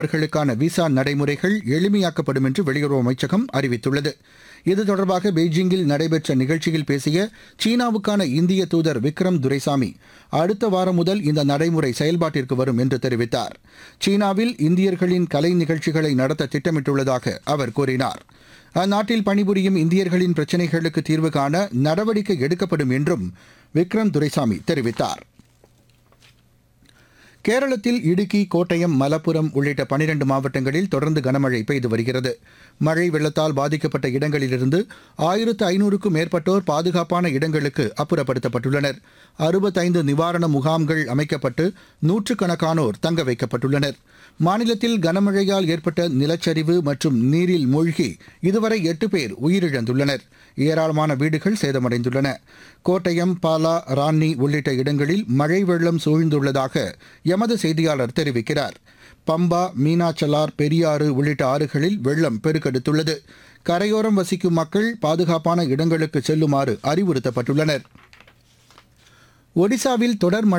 அவர்களுக்கான விசா நடைமுறைகள் எளிமையாக்கப்படும் என்று வெளியுறவு அமைச்சகம் அறிவித்துள்ளது இது தொடர்பாக பெய்ஜிங்கில் நடைபெற்ற நிகழ்ச்சியில் பேசிய சீனாவுக்கான இந்திய தூதர் விக்ரம் துரைசாமி அடுத்த வாரம் முதல் இந்த நடைமுறை செயல்பாட்டிற்கு வரும் என்று தெரிவித்தார் சீனாவில் இந்தியர்களின் கலை நிகழ்ச்சிகளை நடத்த திட்டமிட்டுள்ளதாக அவர் கூறினார் அந்நாட்டில் பணிபுரியும் இந்தியர்களின் பிரச்சினைகளுக்கு தீர்வு காண நடவடிக்கை எடுக்கப்படும் என்றும் விக்ரம் துரைசாமி தெரிவித்தார் கேரளத்தில் இடுக்கி கோட்டயம் மலப்புரம் உள்ளிட்ட பனிரண்டு மாவட்டங்களில் தொடர்ந்து கனமழை பெய்து வருகிறது மழை வெள்ளத்தால் பாதிக்கப்பட்ட இடங்களிலிருந்து ஆயிரத்து ஐநூறுக்கும் மேற்பட்டோர் பாதுகாப்பான இடங்களுக்கு அப்புறப்படுத்தப்பட்டுள்ளனர் அறுபத்தைந்து நிவாரண முகாம்கள் அமைக்கப்பட்டு நூற்றுக்கணக்கானோர் தங்க வைக்கப்பட்டுள்ளனர் மாநிலத்தில் கனமழையால் ஏற்பட்ட நிலச்சரிவு மற்றும் நீரில் மூழ்கி இதுவரை எட்டு பேர் உயிரிழந்துள்ளனர் ஏராளமான வீடுகள் சேதமடைந்துள்ளன கோட்டயம் பாலா ரான்னி உள்ளிட்ட இடங்களில் மழை வெள்ளம் சூழ்ந்துள்ளதாக எமது செய்தியாளர் தெரிவிக்கிறார் பம்பா மீனாச்சலார் பெரியாறு உள்ளிட்ட ஆறுகளில் வெள்ளம் பெருக்கெடுத்துள்ளது கரையோரம் வசிக்கும் மக்கள் பாதுகாப்பான இடங்களுக்கு செல்லுமாறு அறிவுறுத்தப்பட்டுள்ளனர் ஒடிசாவில் தொடர் மழை